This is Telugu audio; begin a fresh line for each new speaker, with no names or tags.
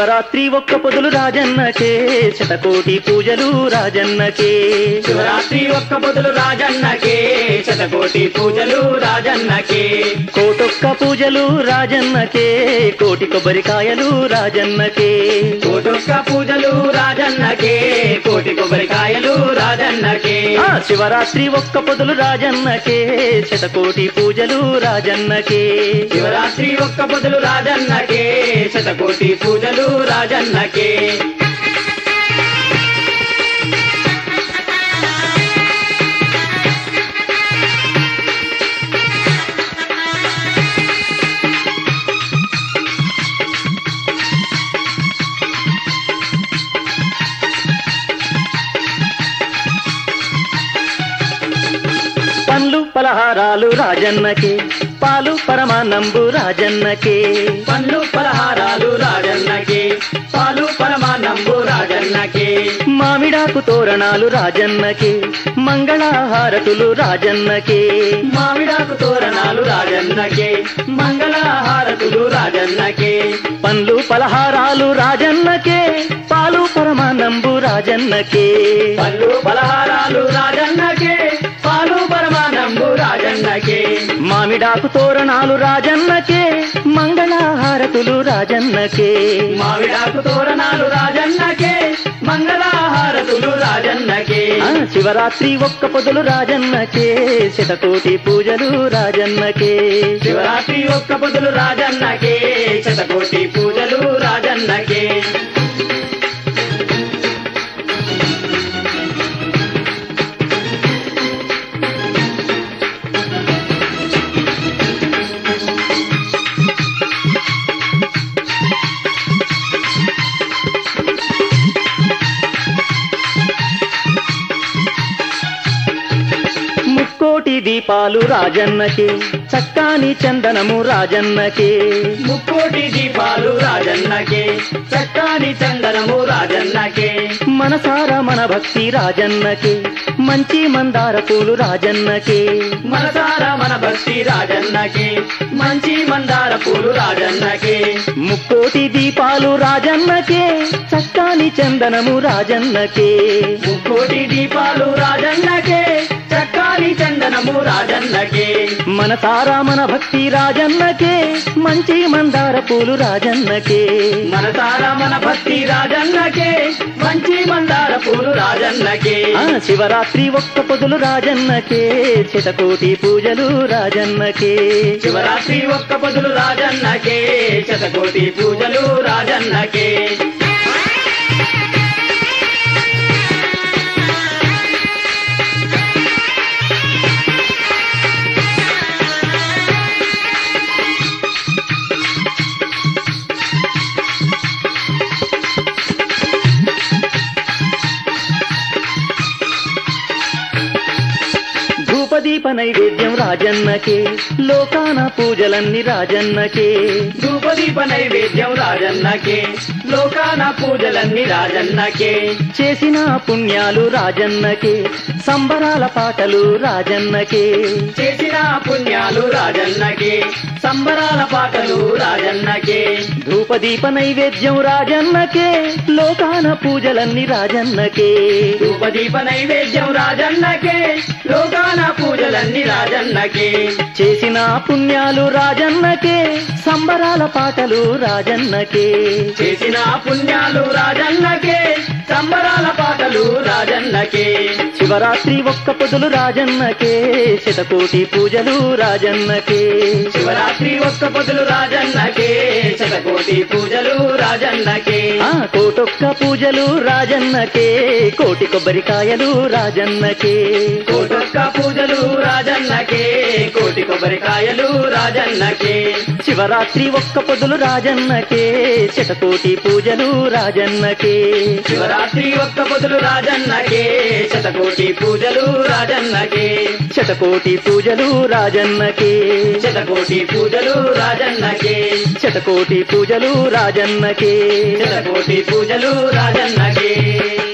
శివరాత్రి ఒక్క పొదులు రాజన్నకే శతకోటి పూజలు రాజన్నకే
శివరాత్రి ఒక్క పొదులు రాజన్నకే శతకోటి పూజలు రాజన్నకే
కోటొక్క పూజలు రాజన్నకే కోటి కొబ్బరికాయలు రాజన్నకే
కోటొక్క పూజలు రాజన్నకే కోటి కొబ్బరికాయలు రాజన్నకే
ఆ శివరాత్రి ఒక్క పొదులు రాజన్నకే శతకోటి పూజలు రాజన్నకే
శివరాత్రి ఒక్క పొదులు రాజన్నకే శతకోటి పూజలు రాజన్నకే
పండ్లు పలహారాలు రాజన్నకే పాలు పరమానంబు రాజన్నకే
పండ్లు పలహారాలు రాజన్నకే పాలు పరమానంబు రాజన్నకే
మామిడాకు తోరణాలు రాజన్నకే మంగళహారతులు రాజన్నకే
మామిడాకు తోరణాలు రాజన్నకే మంగళహారతులు రాజన్నకే
పండ్లు పలహారాలు రాజన్నకే పాలు పరమానంబు రాజన్నకే
పళ్ళు పలహారాలు రాజన్నకే పాలు పరమానంబు రాజన్నకే
మామిడాకు తోరణాలు రాజన్నకే మంగళహారతులు రాజన్నకే
మామిడాకు తోరణాలు రాజన్నకే మంగళహారతులు రాజన్నకే
ఆ శివరాత్రి ఒక్క పొదులు రాజన్నకే శతకోటి పూజలు రాజన్నకే
శివరాత్రి ఒక్క పొదులు రాజన్నకే శతకోటి పూజలు రాజన్నకే
ముక్కోటి దీపాలు రాజన్నకే చక్కాని చందనము రాజన్నకే
ముక్కోటి దీపాలు రాజన్నకే చక్కాని చందనము రాజన్నకే
మనసార మన భక్తి రాజన్నకే మంచి మందార పూలు రాజన్నకే
మనసార మన భక్తి రాజన్నకే మంచి మందార పూలు రాజన్నకే
ముక్కోటి దీపాలు రాజన్నకే చక్కాని చందనము రాజన్నకే
ముక్కోటి దీపాలు రాజన్నకే చక్కాని చందనము రాజన్నకే
మనసార మన భక్తి రాజన్నకే మంచి మందార పూలు రాజన్నకే
మనసార మన భక్తి రాజన్నకే మంచి మందార పూలు రాజన్నకే
ఆ శివరాత్రి ఒక్క పొదులు రాజన్నకే శతకోటి పూజలు రాజన్నకే
శివరాత్రి ఒక్క పొదులు రాజన్నకే శతకోటి పూజలు రాజన్నకే
ధూపదీప నైవేద్యం రాజన్నకే లోకాన పూజలన్నీ రాజన్నకే
ధూపదీప నైవేద్యం రాజన్నకే లోకాన పూజలన్నీ రాజన్నకే
చేసిన పుణ్యాలు రాజన్నకే సంబరాల పాటలు రాజన్నకే
చేసిన పుణ్యాలు రాజన్నకే సంబరాల పాటలు రాజన్నకే
ధూపదీప నైవేద్యం రాజన్నకే లోకాన పూజలన్నీ రాజన్నకే
ధూపదీప నైవేద్యం రాజన్నకే లోకాన పూజలన్నీ రాజన్నకే
చేసిన పుణ్యాలు రాజన్నకే సంబరాల పాటలు రాజన్నకే
చేసిన పుణ్యాలు రాజన్నకే సంబరాల పాటలు రాజన్నకే
శివరాత్రి ఒక్క పొదులు రాజన్నకే శతకోటి పూజలు రాజన్నకే
శివరాత్రి ఒక్క పొదులు రాజన్నకే శతకోటి పూజలు రాజన్నకే
ఆ కోటొక్క పూజలు రాజన్నకే కోటి కొబ్బరికాయలు రాజన్నకే
కోటొక్క పూజలు రాజన్నకే కోటి కొబ్బరికాయలు రాజన్నకే
శివరాత్రి ఒక్క పొదులు రాజన్నకే శతకోటి పూజలు రాజన్నకే
శివరాత్రి ఒక్క పొదులు రాజన్నకే శతకోటి పూజలు రాజన్నకే
శతకోటి పూజలు రాజన్నకే
శతకోటి పూజలు రాజన్నకే
శతకోటి పూజలు రాజన్నకే
శతకోటి పూజలు రాజన్నకే